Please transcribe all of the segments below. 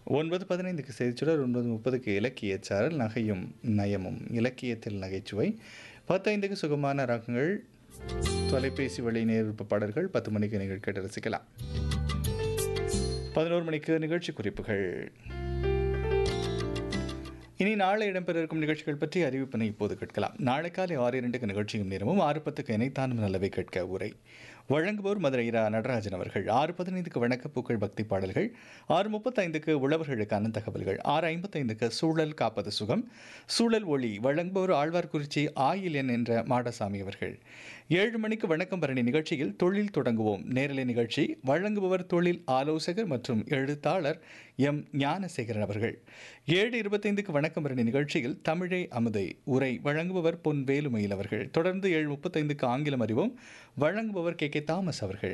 ஒன்பது பதினைந்துக்கு செய்திச்சுடர் ஒன்பது முப்பதுக்கு இலக்கிய சாரல் நகையும் நயமும் இலக்கியத்தில் நகைச்சுவை பத்தைந்துக்கு சுகமான ராகங்கள் தொலைபேசி வழி நேர்ப்பு பாடல்கள் பத்து மணிக்கு நீங்கள் கேட்டு ரசிக்கலாம் பதினோரு மணிக்கு நிகழ்ச்சி குறிப்புகள் இனி நாளை இடம்பெற இருக்கும் நிகழ்ச்சிகள் பற்றி அறிவிப்பினை இப்போது கேட்கலாம் நாளை காலை ஆறு இரண்டுக்கு நிகழ்ச்சியும் நேரமும் ஆறு பத்துக்கு இணைத்தானும் நல்லவை கேட்க உரை வழங்குவோர் மதுரை இரா நடராஜன் அவர்கள் ஆறு பதினைந்துக்கு வணக்கப்பூக்கள் பக்தி பாடல்கள் ஆறு முப்பத்தைந்துக்கு உழவர்களுக்கான தகவல்கள் ஆறு ஐம்பத்தைந்துக்கு சூழல் காப்பது சுகம் சூழல் ஒளி வழங்குபவர் ஆழ்வார்குறிச்சி ஆயிலன் என்ற மாடசாமி அவர்கள் ஏழு மணிக்கு வணக்கம் பரணி நிகழ்ச்சியில் தொழில் தொடங்குவோம் நேரலை நிகழ்ச்சி வழங்குபவர் தொழில் ஆலோசகர் மற்றும் எழுத்தாளர் எம் ஞானசேகரன் அவர்கள் ஏழு இருபத்தைந்துக்கு வணக்கம் பரணி நிகழ்ச்சியில் தமிழை அமுதை உரை வழங்குபவர் பொன் வேலுமயில் அவர்கள் தொடர்ந்து ஏழு முப்பத்தைந்துக்கு ஆங்கிலம் அறிவோம் வழங்குபவர் கே கே தாமஸ் அவர்கள்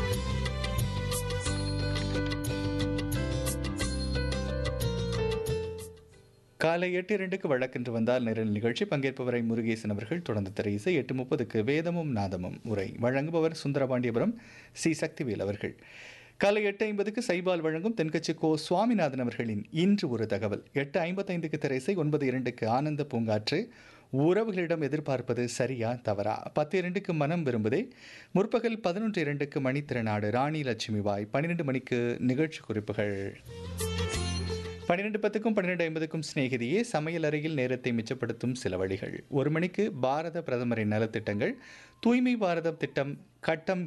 காலை எட்டு இரண்டுக்கு வழக்கென்று வந்தால் நிரல் நிகழ்ச்சி பங்கேற்பவரை முருகேசன் அவர்கள் தொடர்ந்து திரை இசை எட்டு முப்பதுக்கு வேதமும் நாதமும் உரை வழங்குபவர் சுந்தரபாண்டியபுரம் சி சக்திவேல் அவர்கள் காலை எட்டு ஐம்பதுக்கு சைபால் வழங்கும் தென்கட்சி கோ சுவாமிநாதன் அவர்களின் இன்று ஒரு தகவல் எட்டு ஐம்பத்தைந்துக்கு திரைசை ஒன்பது இரண்டுக்கு ஆனந்த பூங்காற்று உறவுகளிடம் எதிர்பார்ப்பது சரியா தவறா பத்து இரண்டுக்கு மனம் விரும்புதே முற்பகல் பதினொன்று இரண்டுக்கு மணித்திறனாடு ராணி லட்சுமி பாய் பன்னிரெண்டு மணிக்கு நிகழ்ச்சி குறிப்புகள் பன்னிரெண்டு பத்துக்கும் பன்னிரெண்டு ஐம்பதுக்கும் சிநேகிதியே சமையல் அறையில் நேரத்தை மிச்சப்படுத்தும் சில வழிகள் ஒரு மணிக்கு பாரத பிரதமரின் நலத்திட்டங்கள் தூய்மை பாரதம் திட்டம் கட்டம்